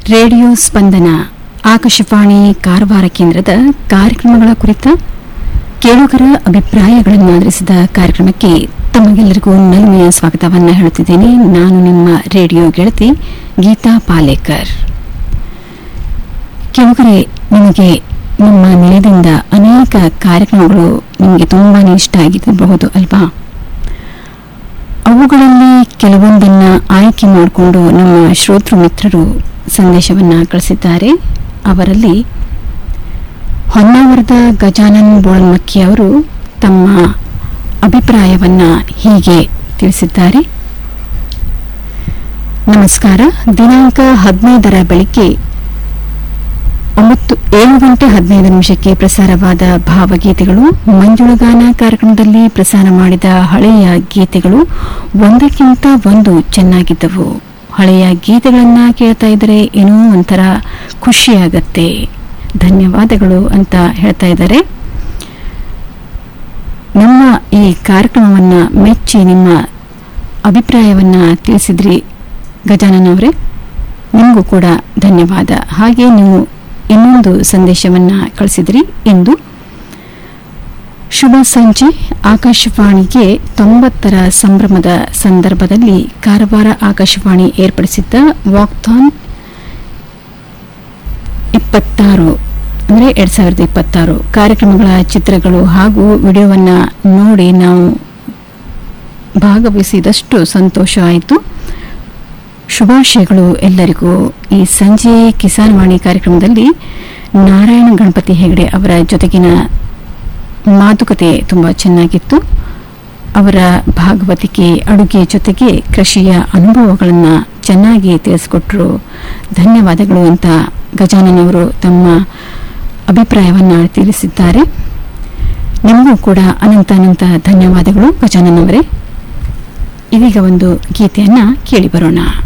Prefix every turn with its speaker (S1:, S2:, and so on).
S1: radio ಸ್ಪಂದನ ಆಕಾಶವಾಣಿ ಕಾರವಾರ ಕೇಂದ್ರದ ಕಾರ್ಯಕ್ರಮಗಳ ಕುರಿತ ಕೇಳುಗರ ಅಭಿಪ್ರಾಯಗಳನ್ನು ಆಧರಿಸಿದ ಕಾರ್ಯಕ್ರಮಕ್ಕೆ ತಮಗೆಲ್ಲರಿಗೂ ನಲ್ಮೆಯ ಸ್ವಾಗತವನ್ನು ಹೇಳುತ್ತಿದ್ದೇನೆ ನಾನು ನಿಮ್ಮ ರೇಡಿಯೋ ಗೆಳತಿ ಗೀತಾ ಪಾಲೇಕರ್ ಕೇಳುಗರೆ ನಿಮಗೆ ನಿಮ್ಮ ನಿಲಯದಿಂದ ಅನೇಕ ಕಾರ್ಯಕ್ರಮಗಳು ನಿಮಗೆ ತುಂಬಾನೇ ಇಷ್ಟ ಆಗಿರಬಹುದು ಅಲ್ವಾ ಅವುಗಳಲ್ಲಿ ಕೆಲವೊಂದನ್ನ ಆಯ್ಕೆ ಮಾಡಿಕೊಂಡು ನಮ್ಮ ಶ್ರೋತೃ ಮಿತ್ರರು ಸಂದೇಶವನ್ನ ಕಳಿಸಿದ್ದಾರೆ ಅವರಲ್ಲಿ ಹೊನ್ನಾವರದ ಗಜಾನನ್ ಬೋಳಮಕ್ಕಿ ಅವರು ತಮ್ಮ ಅಭಿಪ್ರಾಯವನ್ನ ಹೀಗೆ ತಿಳಿಸಿದ್ದಾರೆ ನಮಸ್ಕಾರ ದಿನಾಂಕ ಹದಿನೈದರ ಬೆಳಿಗ್ಗೆ ಒಂಬತ್ತು ಏಳು ಗಂಟೆ ಹದಿನೈದು ನಿಮಿಷಕ್ಕೆ ಪ್ರಸಾರವಾದ ಭಾವಗೀತೆಗಳು ಮಂಜುಳಗಾನ ಕಾರ್ಯಕ್ರಮದಲ್ಲಿ ಪ್ರಸಾರ ಮಾಡಿದ ಹಳೆಯ ಗೀತೆಗಳು ಒಂದಕ್ಕಿಂತ ಒಂದು ಚೆನ್ನಾಗಿದ್ದವು ಹಳೆಯ ಗೀತೆಗಳನ್ನ ಕೇಳ್ತಾ ಇದ್ರೆ ಏನೋ ಒಂಥರ ಖುಷಿಯಾಗತ್ತೆ ಧನ್ಯವಾದಗಳು ಅಂತ ಹೇಳ್ತಾ ಇದ್ದಾರೆ ನಮ್ಮ ಈ ಕಾರ್ಯಕ್ರಮವನ್ನ ಮೆಚ್ಚಿ ನಿಮ್ಮ ಅಭಿಪ್ರಾಯವನ್ನ ತಿಳಿಸಿದ್ರಿ ಗಜಾನನ್ ಅವರೇ ನಿಮಗೂ ಕೂಡ ಧನ್ಯವಾದ ಹಾಗೆ ನೀವು ಇನ್ನೊಂದು ಸಂದೇಶವನ್ನ ಕಳಿಸಿದ್ರಿ ಎಂದು ಶುಭ ಸಂಜೆ ಆಕಾಶವಾಣಿಗೆ ತೊಂಬತ್ತರ ಸಂಭ್ರಮದ ಸಂದರ್ಭದಲ್ಲಿ ಕಾರವಾರ ಆಕಾಶವಾಣಿ ಏರ್ಪಡಿಸಿದ್ದ ವಾಕ್ಥಾನ್ ಇಪ್ಪತ್ತಾರು ಅಂದರೆ ಎರಡ್ ಸಾವಿರದ ಇಪ್ಪತ್ತಾರು ಕಾರ್ಯಕ್ರಮಗಳ ಚಿತ್ರಗಳು ಹಾಗೂ ವಿಡಿಯೋವನ್ನ ನೋಡಿ ನಾವು ಭಾಗವಹಿಸಿದಷ್ಟು ಸಂತೋಷ ಆಯಿತು ಶುಭಾಶಯಗಳು ಎಲ್ಲರಿಗೂ ಈ ಸಂಜೆ ಕಿಸಾನ್ ವಾಣಿ ಕಾರ್ಯಕ್ರಮದಲ್ಲಿ ನಾರಾಯಣ ಗಣಪತಿ ಹೆಗಡೆ ಅವರ ಜೊತೆಗಿನ ಮಾತುಕತೆ ತುಂಬ ಚೆನ್ನಾಗಿತ್ತು ಅವರ ಭಾಗವತಿಕೆ ಅಡುಗೆ ಜೊತೆಗೆ ಕೃಷಿಯ ಅನುಭವಗಳನ್ನು ಚೆನ್ನಾಗಿ ತಿಳಿಸ್ಕೊಟ್ರು ಧನ್ಯವಾದಗಳು ಅಂತ ಗಜಾನನ್ ಅವರು ತಮ್ಮ ಅಭಿಪ್ರಾಯವನ್ನ ತಿಳಿಸಿದ್ದಾರೆ ನಿಮಗೂ ಕೂಡ ಅನಂತ ಅನಂತ ಧನ್ಯವಾದಗಳು ಗಜಾನನ್ ಅವರೇ ಇದೀಗ ಒಂದು ಗೀತೆಯನ್ನ ಕೇಳಿ ಬರೋಣ